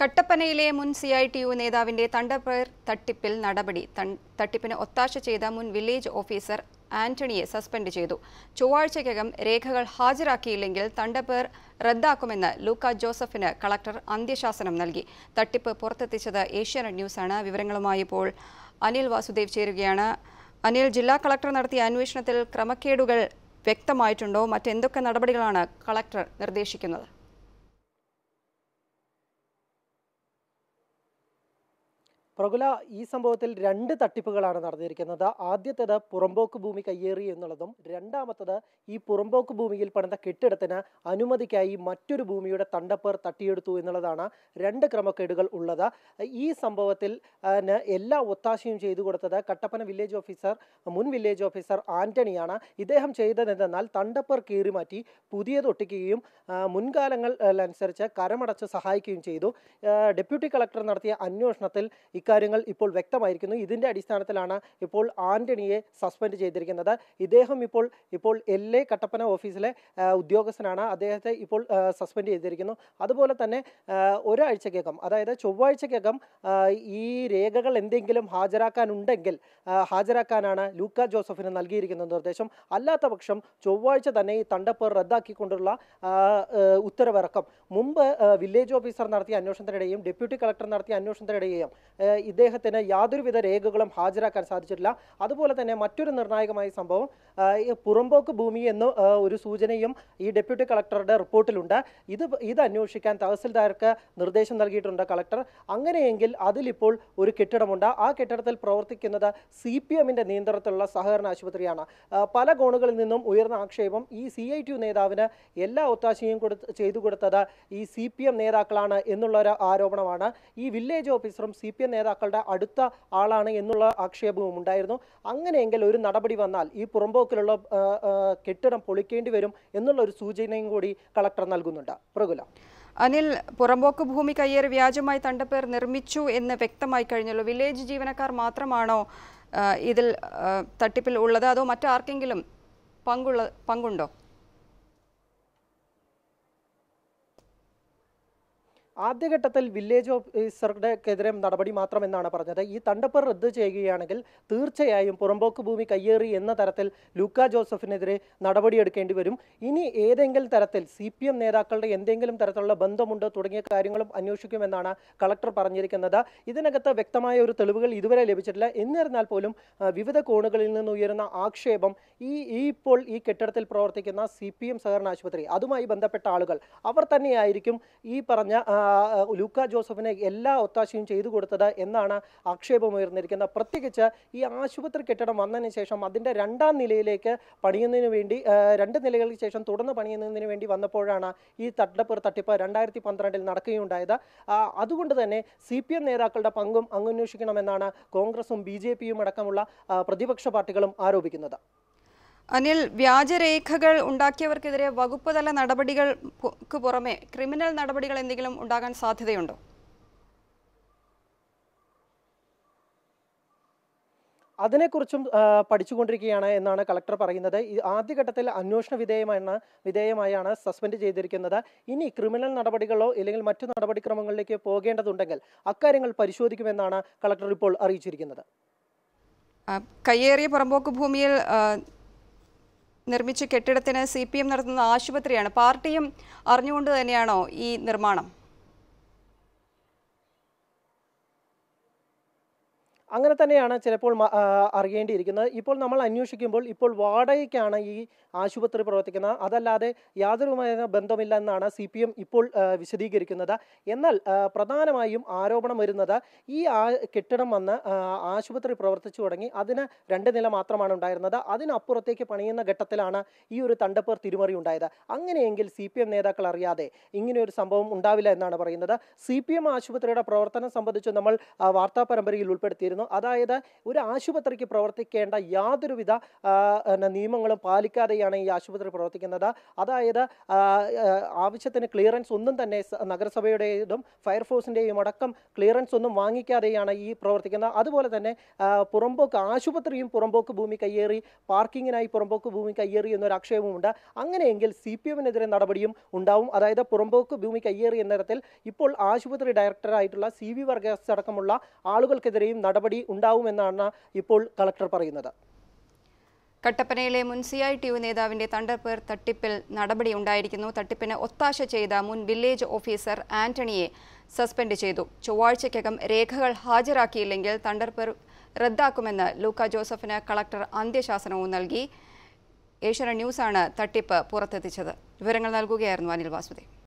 കട്ടപ്പനയിലെ മുൻ C I T U നേതാവിന്റെ തണ്ടപ്പേർ തട്ടിപ്പിൽ നടപടി തൺ- തട്ടിപ്പിന് ഒത്താശ ചെയ്ത മുൻ വില്ലേജ് ഓഫീസർ ആന്റണിയെ സസ്പെൻഡ് ചെയ്തു ചൊവ്വാഴ്ചയ്ക്കകം രേഖകൾ ഹാജരാക്കിയില്ലെങ്കിൽ തണ്ടപ്പേർ റദ്ദാക്കുമെന്ന് ലൂക്ക ജോസഫിന് കളക്ടർ അന്ത്യശാസനം നൽകി തട്ടിപ്പ് പുറത്തെത്തിച്ചത് ഏഷ്യാനെറ്റ് ന്യൂസാണ് വിവരങ്ങളുമായി ഇപ്പോൾ അനിൽ വാസുദേവ് ചേരുകയാണ് അനിൽ ജില്ലാ കളക്ടർ നടത്തിയ അന്വേഷണത്തിൽ ക്രമക്കേടുകൾ വ്യക്തമായിട്ടുണ്ടോ മറ്റെന്തൊക്കെ നടപടികളാണ് കളക്ടർ നിർദ്ദേശിക്കുന്നത് പ്രകുല ഈ സംഭവത്തിൽ രണ്ട് തട്ടിപ്പുകളാണ് നടന്നിരിക്കുന്നത് ആദ്യത്തേത് പുറമ്പോക്ക് ഭൂമി കയ്യേറി എന്നുള്ളതും രണ്ടാമത്തത് ഈ പുറമ്പോക്ക് ഭൂമിയിൽ പണിത കെട്ടിടത്തിന് അനുമതിക്കായി മറ്റൊരു ഭൂമിയുടെ തണ്ടപ്പേർ തട്ടിയെടുത്തു എന്നുള്ളതാണ് രണ്ട് ക്രമക്കേടുകൾ ഉള്ളത് ഈ സംഭവത്തിൽ ആ, ന് എല്ലാ ഒത്താശയും ചെയ്തു കൊടുത്തത് കട്ടപ്പന വില്ലേജ് ഓഫീസർ മുൻ വില്ലേജ് ഓഫീസർ ആന്റണിയാണ് ഇദ്ദേഹം ചെയ്തതെന്തെന്നാൽ തണ്ടപ്പേർ കീറി മാറ്റി പുതിയത് ഒട്ടിക്കുകയും ആ, മുൻകാലങ്ങൾ ആ, അനുസരിച്ച് കരമടച്ച് സഹായിക്കുകയും ചെയ്തു ആ, ഡെപ്യൂട്ടി കളക്ടർ നടത്തിയ അന്വേഷണത്തിൽ ഇക്കാര്യങ്ങൾ ഇപ്പോൾ വ്യക്തമായിരിക്കുന്നു ഇതിന്റെ അടിസ്ഥാനത്തിലാണ് ഇപ്പോൾ ആന്റണിയെ സസ്പെൻഡ് ചെയ്തിരിക്കുന്നത് ഇദ്ദേഹം ഇപ്പോൾ ഇപ്പോൾ എൽ എ കട്ടപ്പന ഓഫീസിലെ ആ, ഉദ്യോഗസ്ഥനാണ് അദ്ദേഹത്തെ ഇപ്പോൾ ആ, സസ്പെൻഡ് ചെയ്തിരിക്കുന്നു അതുപോലെ തന്നെ ആ, ഒരാഴ്ചക്കകം അതായത് ചൊവ്വാഴ്ചക്കകം ആ, ഈ രേഖകൾ എന്തെങ്കിലും ഹാജരാക്കാനുണ്ടെങ്കിൽ ആ, ഹാജരാക്കാനാണ് ലൂക്ക ജോസഫിന് നൽകിയിരിക്കുന്ന നിർദ്ദേശം അല്ലാത്ത പക്ഷം ചൊവ്വാഴ്ച തന്നെ ഈ തണ്ടപ്പേർ റദ്ദാക്കിക്കൊണ്ടുള്ള ആ, ആ, ഉത്തരവിറക്കം മുമ്പ് ആ, വില്ലേജ് ഓഫീസർ നടത്തിയ അന്വേഷണത്തിനിടെയും ഡെപ്യൂട്ടി കളക്ടർ നടത്തിയ അന്വേഷണത്തിനിടെയും ആ, ഇദ്ദേഹത്തിന് യാതൊരുവിധ രേഖകളും ഹാജരാക്കാൻ സാധിച്ചിട്ടില്ല അതുപോലെ തന്നെ മറ്റൊരു നിർണായകമായ സംഭവം ആ, ഈ പുറമ്പോക്ക് ഭൂമി എന്ന് ആ, ഒരു സൂചനയും ഈ ഡെപ്യൂട്ടി കളക്ടറുടെ റിപ്പോർട്ടിലുണ്ട് ഇത് ഇത് അന്വേഷിക്കാൻ തഹസിൽദാർക്ക് നിർദ്ദേശം നൽകിയിട്ടുണ്ട് കളക്ടർ അങ്ങനെയെങ്കിൽ അതിലിപ്പോൾ ഒരു കെട്ടിടമുണ്ട് ആ കെട്ടിടത്തിൽ പ്രവർത്തിക്കുന്നത് സി പി എമ്മിന്റെ നിയന്ത്രണത്തിലുള്ള സഹകരണ ആശുപത്രിയാണ് ആ, പല കോണുകളിൽ നിന്നും ഉയർന്ന ആക്ഷേപം ഈ സി ഐ ടി നേതാവിന് എല്ലാ ഒത്താശയും കൊടുത്ത് ചെയ്തു കൊടുത്തത് ഈ സി പി എം നേതാക്കളാണ് എന്നുള്ള ഒരു ആരോപണമാണ് ഈ വില്ലേജ് ഓഫീസറും സി പി എം നേതാക്കളുടെ അടുത്ത ആളാണ് എന്നുള്ള ആക്ഷേപവും ഉണ്ടായിരുന്നു അങ്ങനെയെങ്കിൽ ഒരു നടപടി വന്നാൽ ഈ പുറമ്പോക്കിലുള്ള ആ, ആ, കെട്ടിടം പൊളിക്കേണ്ടി വരും എന്നുള്ള ഒരു സൂചനയും കൂടി കളക്ടർ നൽകുന്നുണ്ട് പ്രകുല അനിൽ പുറമ്പോക്ക് ഭൂമി കയ്യേറി വ്യാജമായി തണ്ടപ്പേർ നിർമ്മിച്ചു എന്ന് വ്യക്തമായി കഴിഞ്ഞല്ലോ വില്ലേജ് ജീവനക്കാർ മാത്രമാണോ ആ, ഇതിൽ ആ, തട്ടിപ്പിൽ ഉള്ളത് അതോ മറ്റാർക്കെങ്കിലും പങ്കുള്ള പങ്കുണ്ടോ ആദ്യഘട്ടത്തിൽ വില്ലേജ് ഓഫീസറുടെക്കെതിരെ നടപടി മാത്രമെന്നാണ് പറഞ്ഞത് ഈ തണ്ടപ്പർ റദ്ദ് ചെയ്യുകയാണെങ്കിൽ തീർച്ചയായും പുറമ്പോക്ക് ഭൂമി കയ്യേറി എന്ന തരത്തിൽ ലൂക്ക ജോസഫിനെതിരെ നടപടിയെടുക്കേണ്ടി വരും ഇനി ഏതെങ്കിലും തരത്തിൽ സി പി എം നേതാക്കളുടെ എന്തെങ്കിലും തരത്തിലുള്ള ബന്ധമുണ്ടോ തുടങ്ങിയ കാര്യങ്ങളും അന്വേഷിക്കുമെന്നാണ് കളക്ടർ പറഞ്ഞിരിക്കുന്നത് ഇതിനകത്ത് വ്യക്തമായ ഒരു തെളിവുകൾ ഇതുവരെ ലഭിച്ചിട്ടില്ല എന്നിരുന്നാൽ പോലും ആ, വിവിധ കോണുകളിൽ നിന്ന് ഉയരുന്ന ആക്ഷേപം ഈ ഈ ഇപ്പോൾ ഈ കെട്ടിടത്തിൽ പ്രവർത്തിക്കുന്ന സി പി എം സഹകരണ ആശുപത്രി അതുമായി ബന്ധപ്പെട്ട ആളുകൾ അവർ തന്നെയായിരിക്കും ഈ പറഞ്ഞ ആ, ലൂക്ക ജോസഫിന് എല്ലാ ഒത്താശയും ചെയ്തു കൊടുത്തത് എന്നാണ് ആക്ഷേപം ഉയർന്നിരിക്കുന്നത് പ്രത്യേകിച്ച് ഈ ആശുപത്രി കെട്ടിടം വന്നതിന് ശേഷം അതിൻ്റെ രണ്ടാം നിലയിലേക്ക് പണിയുന്നതിന് വേണ്ടി ആ, രണ്ട് നിലകൾക്ക് ശേഷം തുടർന്ന് പണിയുന്നതിന് വേണ്ടി വന്നപ്പോഴാണ് ഈ തട്ടപ്പേർ തട്ടിപ്പ് രണ്ടായിരത്തി പന്ത്രണ്ടിൽ നടക്കുകയുണ്ടായത് ആ, അതുകൊണ്ട് തന്നെ സി പി എം നേതാക്കളുടെ പങ്കും അന്വേഷിക്കണമെന്നാണ് കോൺഗ്രസും ബി ജെ പിയും അടക്കമുള്ള ആ, പ്രതിപക്ഷ പാർട്ടികളും ആരോപിക്കുന്നത് അനിൽ വ്യാജരേഖകൾ ഉണ്ടാക്കിയവർക്കെതിരെ വകുപ്പ് തല നടപടികൾക്ക് പുറമെ ക്രിമിനൽ നടപടികൾ എന്തെങ്കിലും ഉണ്ടാകാൻ സാധ്യതയുണ്ടോ അതിനെക്കുറിച്ചും ആ, പഠിച്ചുകൊണ്ടിരിക്കുകയാണ് എന്നാണ് കളക്ടർ പറയുന്നത് ഈ ആദ്യഘട്ടത്തിൽ അന്വേഷണ വിധേയമാണ് വിധേയമായാണ് സസ്പെൻഡ് ചെയ്തിരിക്കുന്നത് ഇനി ക്രിമിനൽ നടപടികളോ അല്ലെങ്കിൽ മറ്റു നടപടിക്രമങ്ങളിലേക്ക് പോകേണ്ടതുണ്ടെങ്കിൽ അക്കാര്യങ്ങൾ പരിശോധിക്കുമെന്നാണ് കളക്ടർ ഇപ്പോൾ അറിയിച്ചിരിക്കുന്നത് ആ, കയ്യേറിയ പുറമ്പോക്ക് ഭൂമിയിൽ ആ, നിർമ്മിച്ച കെട്ടിടത്തിന് സി പി എം നടത്തുന്ന ആശുപത്രിയാണ് പാർട്ടിയും അറിഞ്ഞുകൊണ്ട് തന്നെയാണോ ഈ നിർമ്മാണം അങ്ങനെ തന്നെയാണ് ചിലപ്പോൾ മ- ആ, അറിയേണ്ടിയിരിക്കുന്നത് ഇപ്പോൾ നമ്മൾ അന്വേഷിക്കുമ്പോൾ ഇപ്പോൾ വാടകയ്ക്കാണ് ഈ ആശുപത്രി പ്രവർത്തിക്കുന്നത് അതല്ലാതെ യാതൊരുമായ ബന്ധമില്ല എന്നാണ് സി പി എം ഇപ്പോൾ ആ, വിശദീകരിക്കുന്നത് എന്നാൽ ആ, പ്രധാനമായും ആരോപണം വരുന്നത് ഈ ആ കെട്ടിടം വന്ന് ആ, ആശുപത്രി പ്രവർത്തിച്ചു തുടങ്ങി അതിന് രണ്ട് നില മാത്രമാണ് ഉണ്ടായിരുന്നത് അതിനപ്പുറത്തേക്ക് പണിയുന്ന ഘട്ടത്തിലാണ് ഈ ഒരു തണ്ടപ്പേർ തിരിമറി ഉണ്ടായത് അങ്ങനെയെങ്കിൽ സി പി എം നേതാക്കൾ അറിയാതെ ഇങ്ങനെ ഒരു സംഭവം ഉണ്ടാവില്ല എന്നാണ് പറയുന്നത് സി പി എം ആശുപത്രിയുടെ പ്രവർത്തനം സംബന്ധിച്ച് നമ്മൾ ആ, വാർത്താ പരമ്പരയിൽ ഉൾപ്പെടുത്തിയിരുന്നു ഉണ്ടായിരുന്നു അതായത് ഒരു ആശുപത്രിക്ക് പ്രവർത്തിക്കേണ്ട യാതൊരുവിധ ആ, പിന്നെ നിയമങ്ങളും പാലിക്കാതെയാണ് ഈ ആശുപത്രി പ്രവർത്തിക്കുന്നത് അതായത് ആ, ആ, ആവശ്യത്തിന് ക്ലിയറൻസ് ഒന്നും തന്നെ സ- നഗരസഭയുടേതും ഫയർഫോഴ്സിൻ്റെയും അടക്കം ക്ലിയറൻസ് ഒന്നും വാങ്ങിക്കാതെയാണ് ഈ പ്രവർത്തിക്കുന്നത് അതുപോലെ തന്നെ ആ, പുറമ്പോക്ക് ആശുപത്രിയും പുറമ്പോക്ക് ഭൂമി കയ്യേറി പാർക്കിങ്ങിനായി പുറമ്പോക്ക് ഭൂമി കയ്യേറി എന്നൊരു ആക്ഷേപമുണ്ട് അങ്ങനെയെങ്കിൽ സി പി എമ്മിനെതിരെ നടപടിയും ഉണ്ടാവും അതായത് പുറമ്പോക്ക് ഭൂമി കയ്യേറി എന്ന തരത്തിൽ ഇപ്പോൾ ആശുപത്രി ഡയറക്ടറായിട്ടുള്ള സി വി വർഗീസ് അടക്കമുള്ള ആളുകൾക്കെതിരെയും നടപടി ഉണ്ടാവുമെന്നാണ് ഇപ്പോൾ കളക്ടർ പറയുന്നത് കട്ടപ്പനയിലെ മുൻ സി ഐ ടി യു നേതാവിന്റെ തണ്ടർപേർ തട്ടിപ്പിൽ നടപടിയുണ്ടായിരിക്കുന്നു തട്ടിപ്പിന് ഒത്താശ ചെയ്ത മുൻ വില്ലേജ് ഓഫീസർ ആന്റണിയെ സസ്പെൻഡ് ചെയ്തു ചൊവ്വാഴ്ചയ്ക്കകം രേഖകൾ ഹാജരാക്കിയില്ലെങ്കിൽ തണ്ടർപേർ റദ്ദാക്കുമെന്ന് ലൂക്ക ജോസഫിന് കളക്ടർ അന്ത്യശാസനവും നൽകി ഏഷ്യാനെറ്റ് ന്യൂസാണ് തട്ടിപ്പ് പുറത്തെത്തിച്ചത് വിവരങ്ങൾ നൽകുകയായിരുന്നു അനിൽ വാസുദേവ്